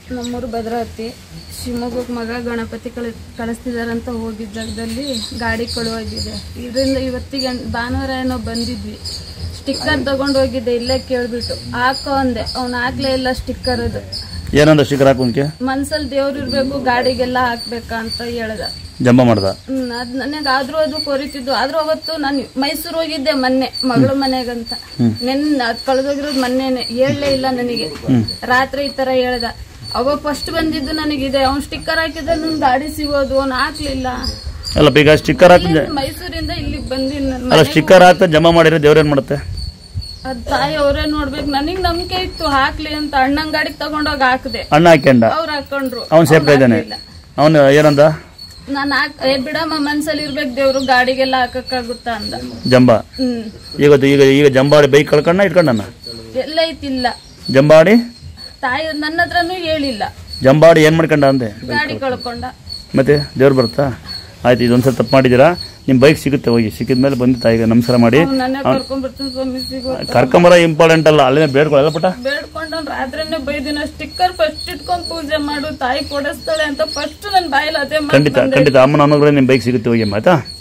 ನಮ್ಮೂರು ಭದ್ರಾವತಿ ಶಿವಮೊಗ್ಗಕ್ಕೆ ಮಗ ಗಣಪತಿ ಕಳಿ ಕಳಿಸ್ತಿದಾರಂತ ಹೋಗಿದ್ದ ಜಾಗದಲ್ಲಿ ಗಾಡಿ ಕಳುವಾಗಿದೆ ಇದರಿಂದ ಇವತ್ತಿಗೆ ಭಾನುವಾರ ಏನೋ ಬಂದಿದ್ವಿ ಸ್ಟಿಕ್ಕರ್ ತಗೊಂಡು ಹೋಗಿದ್ದೆ ಇಲ್ಲೇ ಕೇಳ್ಬಿಟ್ಟು ಹಾಕೋ ಅಂದೆ ಅವ್ನು ಹಾಕ್ಲೇ ಇಲ್ಲ ಸ್ಟಿಕ್ಕರ್ ಅದು ಏನಂದ ಸ್ಟಿಕರ್ ಹಾಕೋನ್ಕೆ ಮನ್ಸಲ್ಲಿ ದೇವ್ರು ಇರ್ಬೇಕು ಗಾಡಿಗೆಲ್ಲ ಹಾಕ್ಬೇಕಾ ಅಂತ ಹೇಳ್ದ ಜಂಬ ಮಾಡ್ದ ಹ್ಮ್ ಅದ್ ನನಗೆ ಆದ್ರೂ ಅದು ಕೊರಿತಿದ್ದು ಆದ್ರೂ ಅವತ್ತು ನಾನು ಮೈಸೂರು ಹೋಗಿದ್ದೆ ಮೊನ್ನೆ ಮಗಳ ಮನೆಗಂತ ನೆನ್ ಅದ್ ಕಳೆದೋಗಿರೋದು ಮೊನ್ನೆನೆ ಹೇಳಲೇ ಇಲ್ಲ ನನಗೆ ರಾತ್ರಿ ಈ ತರ ಹೇಳ್ದ ಅವ ಫಸ್ಟ್ ಬಂದಿದ್ದು ನನಗಿದೆ ಅವ್ನ್ ಸ್ಟಿಕ್ಕರ್ ಹಾಕಿದ್ರೆ ನನ್ ಗಾಡಿ ಸಿಗೋದು ಅವ್ನು ಹಾಕ್ಲಿಲ್ಲ ಅಲ್ಲ ಈಗ ಸ್ಟಿಕ್ಕರ್ ಹಾಕಿ ಇಲ್ಲಿಂದ ಮೈಸೂರಿಂದ ಇಲ್ಲಿಗೆ ಬಂದಿನ ಅಲ್ಲ ಸ್ಟಿಕ್ಕರ್ ಹಾಕ್ತಾ ಜಮಾ ಮಾಡಿದ್ರೆ ದೇವ್ರೇನ್ ಮಾಡುತ್ತೆ ಅದ್ ತಾಯಿ ಅವರೇ ನೋಡ್ಬೇಕು ನನಗ್ ನಂಬಿಕೆ ಇತ್ತು ಹಾಕ್ಲಿ ಅಂತ ಅಣ್ಣನ್ ಗಾಡಿಗೆ ತಗೊಂಡೋಗಿ ಹಾಕ್ದೆ ಅಣ್ಣ ಹಾಕ್ಯಂಡ ಅವ್ರು ಹಾಕೊಂಡ್ರು ಅವ್ನು ಸೇಫ್ಟಿ ಇದ್ದಾನೆ ಅವನು ಏನಂದ ನಾನು ಹಾಕ್ ಏ ಬಿಡಮ್ಮ ಮನ್ಸಲ್ಲಿ ಇರ್ಬೇಕು ದೇವ್ರು ಗಾಡಿಗೆಲ್ಲ ಹಾಕಕ್ಕಾಗುತ್ತಾ ಅಂದ ಜಂಬ ಹ್ಮ್ ಈಗ ಈಗ ಈಗ ಜಂಬಾಡಿ ಬೈಕ್ ಕಳ್ಕೊಂಡ ಇಟ್ಕೊಂಡಣ್ಣ ಎಲ್ಲ ಐತಿಲ್ಲ ಜಂಬಾಡಿ ತಾಯಿ ನನ್ನ ಹತ್ರನೂ ಹೇಳಿಲ್ಲ ಜಂಬಾಡಿ ಏನ್ ಮಾಡ್ಕೊಂಡ ಅಂದೆ ಗಾಡಿ ಕಳ್ಕೊಂಡ ಮತ್ತೆ ದೇವ್ರು ಬರುತ್ತಾ ಆಯ್ತು ಇದೊಂದ್ಸಲ ತಪ್ಪು ಮಾಡಿದ್ದೀರಾ ನಿಮ್ಮ ಬೈಕ್ ಸಿಗುತ್ತೆ ಹೋಗಿ ಸಿಕ್ಕಿದ ಮೇಲೆ ಬಂದು ತಾಯಿಗೆ ನಮಸ್ಕಾರ ಮಾಡಿ ಅವ್ನು ನನ್ನ ಕರ್ಕೊಂಡ್ಬರ್ತೀನಿ ಸ್ವಾಮಿ ಸಿಗೋ ಕರ್ಕೊಂಬರ ಇಂಪಾರ್ಟೆಂಟ್ ಅಲ್ಲ ಅಲ್ಲೇ ಬೇಡ್ಕೊಳ್ಳಲ್ಲ ಪುಟ ಬೇಡ್ಕೊಂಡು ರಾತ್ರಿನೇ ಬೈದಿನ ಸ್ಟಿಕ್ಕರ್ ಫಸ್ಟ್ ಇಟ್ಕೊಂಡ್ ಪೂಜೆ ಮಾಡು ತಾಯಿ ಕೊಡಿಸ್ತಾಳೆ ಅಂತ ಫಸ್ಟ್ ನನ್ ಬಾಯಿಲ್ ಅದೇ ಮಾತ್ ಖಂಡಿತ ಬಂದೆ. ಖಂಡಿತ ಅಮ್ಮನ ಅನ್ನೋದ್ರೆ ನಿಮ್ಮ ಬೈಕ್ ಸಿಗುತ್ತೆ ಹೋಗಿ ಅಮ್ಮ ಆಯ್ತಾ